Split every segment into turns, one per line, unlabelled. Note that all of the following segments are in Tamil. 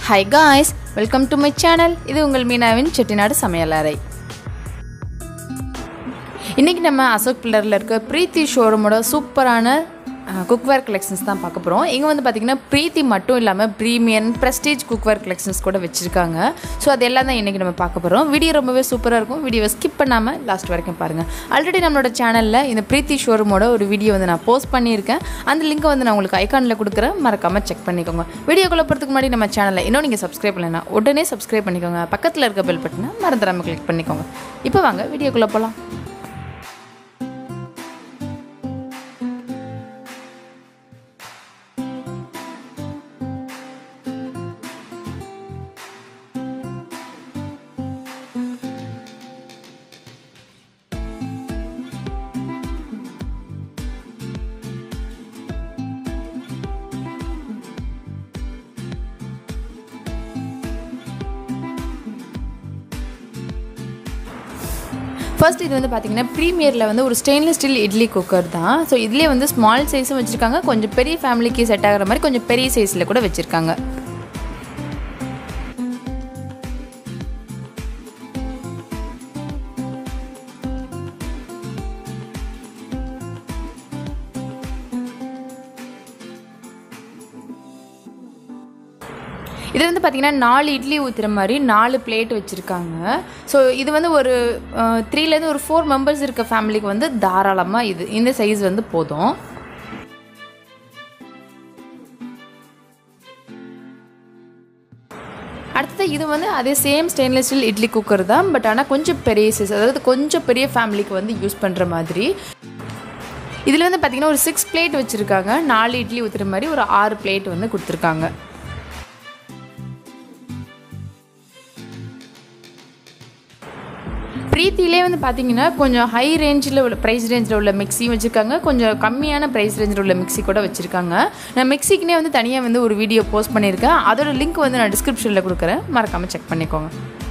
hi guys welcome to my channel இது உங்கள் மீனாவின் செட்டிநாடு சமையலறை இன்றைக்கி நம்ம அசோக் பில்லரில் இருக்க பிரீத்தி ஷோரூமோட சூப்பரான குக்வேர் கலெக்ஷன்ஸ் தான் பார்க்க போகிறோம் இங்கே வந்து பார்த்திங்கன்னா பிரீத்தி மட்டும் இல்லாமல் ப்ரீமியன் ப்ரெஸ்டீஜ் குக்வேர் கலெக்ஷன்ஸ் கூட வச்சுருக்காங்க ஸோ அது எல்லாம் தான் இன்றைக்கி நம்ம பார்க்க போகிறோம் வீடியோ ரொம்பவே சூப்பராக இருக்கும் வீடியோவை ஸ்கிப் பண்ணாமல் லாஸ்ட் வரைக்கும் பாருங்கள் ஆல்ரெடி நம்மளோட சேனலில் இந்த பிரீத்தி ஷோரூமோட ஒரு வீடியோ வந்து நான் போஸ்ட் பண்ணியிருக்கேன் அந்த லிங்க்கை வந்து நான் உங்களுக்கு ஐக்கானில் கொடுக்குறேன் மறக்காமல் செக் பண்ணிக்கோங்க வீடியோக்குள்ளே போகிறதுக்கு முன்னாடி நம்ம சேனலில் இன்னும் நீங்கள் சப்ஸ்கிரைப் பண்ணலைன்னா உடனே சப்ஸ்கிரைப் பண்ணிக்கோங்க பக்கத்தில் இருக்க பெல் பட்டனை மறந்துடாமல் கிளிக் பண்ணிக்கோங்க இப்போ வாங்க வீடியோக்குள்ளே போகலாம் ஃபர்ஸ்ட் இது வந்து பார்த்தீங்கன்னா ப்ரீமியரில் வந்து ஒரு ஸ்டெயின்லெஸ் ஸ்டீல் இட்லி குக்கர் தான் ஸோ இதுலேயே வந்து ஸ்மால் சைஸும் வச்சுருக்காங்க கொஞ்சம் பெரிய ஃபேமிலிக்கு செட் ஆகிற மாதிரி கொஞ்சம் பெரிய சைஸில் கூட வச்சுருக்காங்க இது வந்து பார்த்திங்கன்னா நாலு இட்லி ஊற்றுற மாதிரி நாலு பிளேட் வச்சுருக்காங்க ஸோ இது வந்து ஒரு த்ரீலேருந்து ஒரு ஃபோர் மெம்பர்ஸ் இருக்க ஃபேமிலிக்கு வந்து தாராளமாக இது இந்த சைஸ் வந்து போதும் அடுத்தது இது வந்து அதே same stainless steel idli cooker தான் பட் ஆனால் கொஞ்சம் பெரிய சைஸ் அதாவது கொஞ்சம் பெரிய ஃபேமிலிக்கு வந்து யூஸ் பண்ணுற மாதிரி இதில் வந்து பார்த்திங்கன்னா ஒரு சிக்ஸ் பிளேட் வச்சுருக்காங்க நாலு இட்லி ஊற்றுற மாதிரி ஒரு ஆறு பிளேட் வந்து கொடுத்துருக்காங்க ப்ரீத்திலே வந்து பார்த்தீங்கன்னா கொஞ்சம் ஹை ரேஞ்சில் உள்ள ப்ரைஸ் ரேஞ்சில் உள்ள மிக்ஸியும் வச்சுருக்காங்க கொஞ்சம் கம்மியான ப்ரைஸ் ரேஞ்சில் உள்ள மிக்ஸி கூட வச்சுருக்காங்க நான் மிக்ஸிக்குனே வந்து தனியாக வந்து ஒரு வீடியோ போஸ்ட் பண்ணியிருக்கேன் அதோட லிங்க் வந்து நான் டிஸ்கிரிப்ஷனில் கொடுக்குறேன் மறக்காமல் செக் பண்ணிக்கோங்க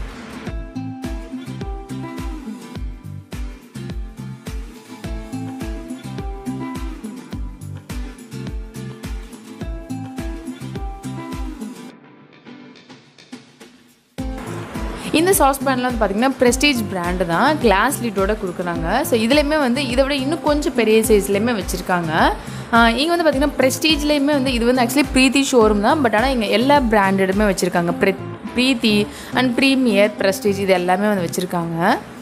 இந்த சாஸ் பேனில் வந்து பார்த்திங்கன்னா ப்ரெஸ்டீஜ் பிராண்டு தான் கிளாஸ் லிட்டோட கொடுக்குறாங்க ஸோ இதுலேயுமே வந்து இதை விட இன்னும் கொஞ்சம் பெரிய சைஸ்லேயுமே வச்சுருக்காங்க இங்கே வந்து பார்த்திங்கன்னா ப்ரெஸ்டீஜ்லேயுமே வந்து இது வந்து ஆக்சுவலி ப்ரீத்தி ஷோரூம் தான் பட் ஆனால் இங்கே எல்லா பிராண்டடுமே வச்சுருக்காங்க ப்ரெ ப்ரீத்தி அண்ட் ப்ரீமியர் ப்ரெஸ்டீஜ் இது எல்லாமே வந்து வச்சுருக்காங்க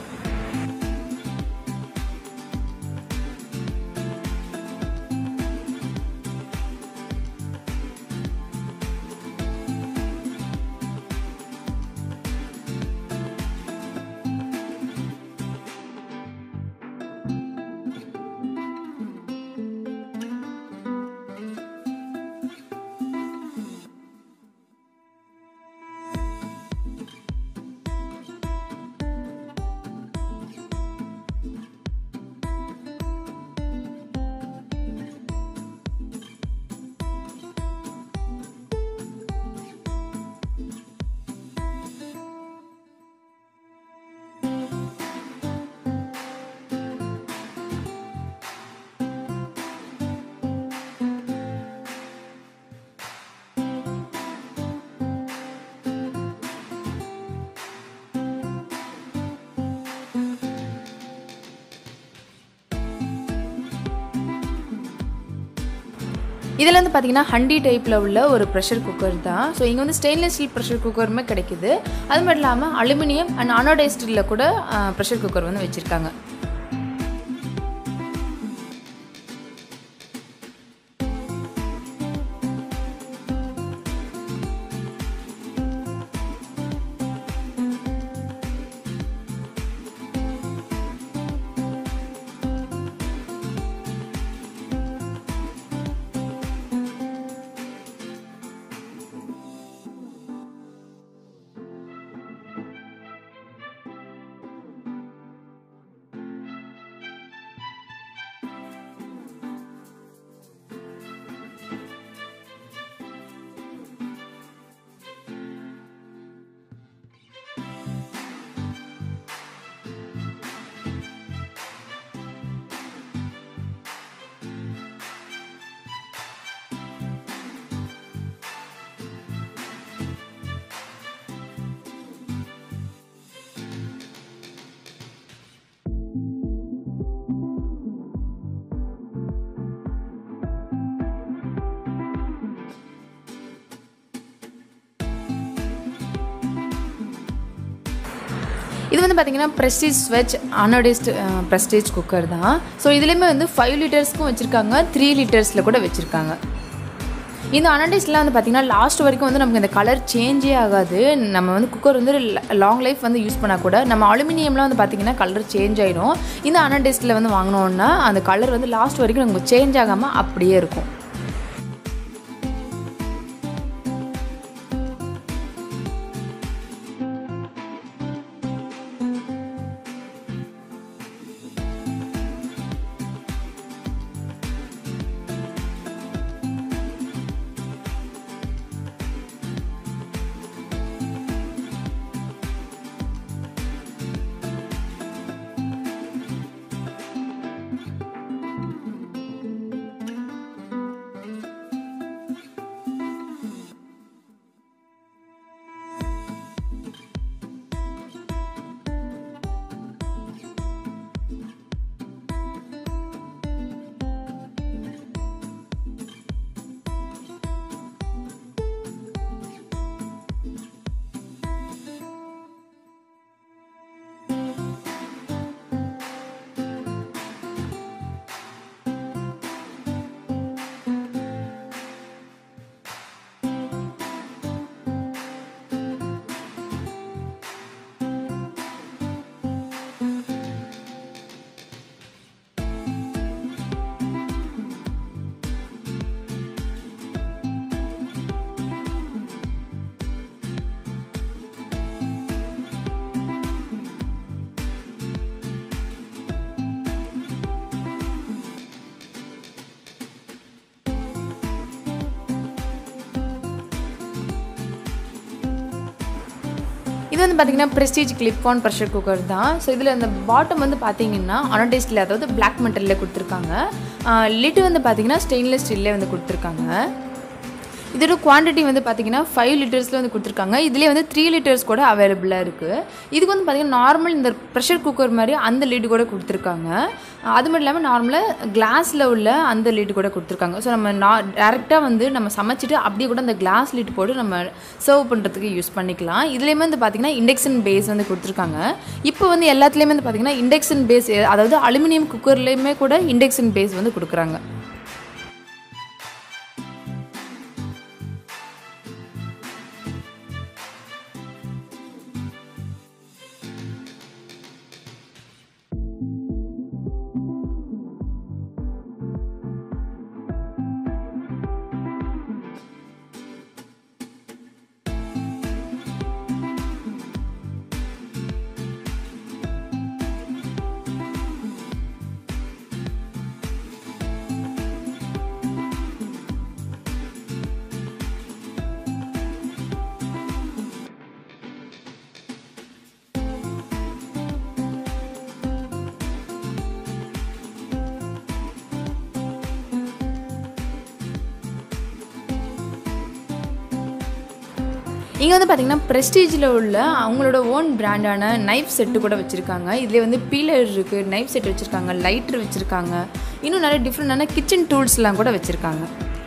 இதில் வந்து பார்த்தீங்கன்னா ஹண்டி டைப்பில் உள்ள ஒரு ப்ரெஷர் குக்கர் தான் ஸோ இங்கே வந்து ஸ்டெயின்லெஸ் ஸ்டீல் ப்ரெஷர் குக்கருமே கிடைக்குது அது மட்டும் இல்லாமல் அலுமினியம் அண்ட் அனோடைஸ்டில் கூட ப்ரெஷர் குக்கர் வந்து வச்சுருக்காங்க இது வந்து பார்த்திங்கன்னா Prestige Svachh anodised Prestige cooker தான் ஸோ இதுலேயுமே வந்து ஃபைவ் லிட்டர்ஸ்க்கும் வச்சுருக்காங்க த்ரீ லிட்டர்ஸில் கூட வச்சுருக்காங்க இந்த அனடைஸ்லாம் வந்து பார்த்திங்கன்னா லாஸ்ட் வரைக்கும் வந்து நமக்கு இந்த கலர் சேஞ்சே ஆகாது நம்ம வந்து குக்கர் வந்து லாங் லைஃப் வந்து யூஸ் பண்ணால் கூட நம்ம அலுமினியம்லாம் வந்து பார்த்திங்கன்னா கலர் சேஞ்ச் ஆகிடும் இந்த அனடைஸ்டில் வந்து வாங்கினோன்னா அந்த கலர் வந்து லாஸ்ட் வரைக்கும் நமக்கு சேஞ்ச் ஆகாமல் அப்படியே இருக்கும் இது வந்து பார்த்தீங்கன்னா ப்ரெஸ்டீஜ் கிளிப்பான் ப்ரெஷர் குக்கர் தான் ஸோ இதில் அந்த பாட்டம் வந்து பார்த்தீங்கன்னா அனடேஸ்டில் அதாவது பிளாக் மெட்டலில் கொடுத்துருக்காங்க லிட்டு வந்து பார்த்தீங்கன்னா ஸ்டெயின்லெஸ் ஸ்டீல்லே வந்து கொடுத்துருக்காங்க இதோட குவான்டிட்டி வந்து பார்த்தீங்கன்னா ஃபைவ் லிட்டர்ஸில் வந்து கொடுத்துருக்காங்க இதுலேயே வந்து த்ரீ லிட்டர்ஸ் கூட அவைலபிளாக இருக்குது இதுக்கு வந்து பார்த்தீங்கன்னா நார்மல் இந்த ப்ரெஷர் குக்கர் மாதிரி அந்த லிட் கூட கொடுத்துருக்காங்க அது மட்டும் இல்லாமல் நார்மலாக கிளாஸில் உள்ள அந்த லிட் கூட கொடுத்துருக்காங்க ஸோ நம்ம நா டேரெக்டாக வந்து நம்ம சமைச்சிட்டு அப்படியே கூட அந்த கிளாஸ் லிட் போட்டு நம்ம சர்வ் பண்ணுறதுக்கு யூஸ் பண்ணிக்கலாம் இதுலேயுமே வந்து பார்த்திங்கன்னா இண்டக்ஷன் பேஸ் வந்து கொடுத்துருக்காங்க இப்போ வந்து எல்லாத்துலேயுமே வந்து பார்த்திங்கன்னா இண்டக்ஷன் பேஸ் அதாவது அலுமினியம் குக்கர்லேயுமே கூட இண்டக்ஷன் பேஸ் வந்து கொடுக்குறாங்க இங்கே வந்து பார்த்தீங்கன்னா ப்ரெஸ்டீஜில் உள்ள அவங்களோட ஓன் பிராண்டான நைஃப் செட்டு கூட வச்சுருக்காங்க இதில் வந்து பீலர் இருக்குது நைஃப் செட் வச்சுருக்காங்க லைட்டர் வச்சுருக்காங்க இன்னும் நிறைய டிஃப்ரெண்டான கிச்சன் டூல்ஸ்லாம் கூட வச்சுருக்காங்க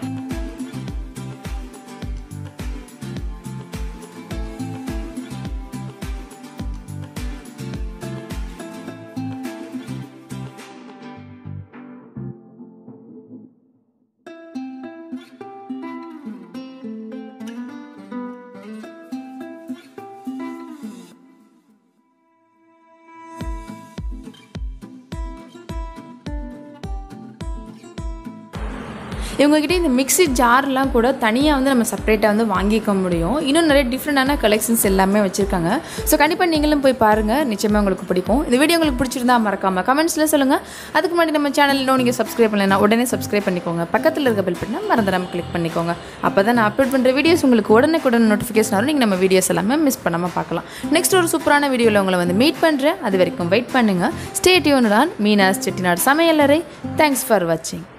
இவங்ககிட்ட இந்த மிக்ஸி ஜார்லாம் கூட தனியாக வந்து நம்ம செப்பரேட்டாக வந்து வாங்கிக்க முடியும் இன்னும் நிறைய டிஃப்ரெண்டான கலெக்ஷன்ஸ் எல்லாமே வச்சுருக்காங்க ஸோ கண்டிப்பாக நீங்களும் போய் பாருங்கள் நிச்சயமாக உங்களுக்கு பிடிக்கும் இந்த வீடியோ உங்களுக்கு பிடிச்சிருந்தா மறக்காமல் கமெண்ட்ஸில் சொல்லுங்கள் அதுக்கு முன்னாடி நம்ம சேனல் இன்னும் நீங்கள் சப்ஸ்கிரைப் பண்ணலைன்னா உடனே சப்ஸ்கிரைப் பண்ணிக்கோங்க பக்கத்தில் இருக்க பெல் பட்டனை மறந்துடாமல் கிளிக் பண்ணிக்கோங்க அப்போ தான் நான் அப்லோட் பண்ணுற வீடியோஸ் உங்களுக்கு உடனே உடனே நோட்டிஃபிகேஷன் வரும் நீங்கள் நம்ம வீடியோஸ் எல்லாமே மிஸ் பண்ணாமல் பார்க்கலாம் நெக்ஸ்ட் ஒரு சூப்பரான வீடியோவில் உங்களை வந்து மீட் பண்ணுறேன் அது வரைக்கும் வெயிட் பண்ணுங்கள் ஸ்டே டியூன் மீனாஸ் செட்டிநாடு சமையலறை தேங்க்ஸ் ஃபார் வாட்சிங்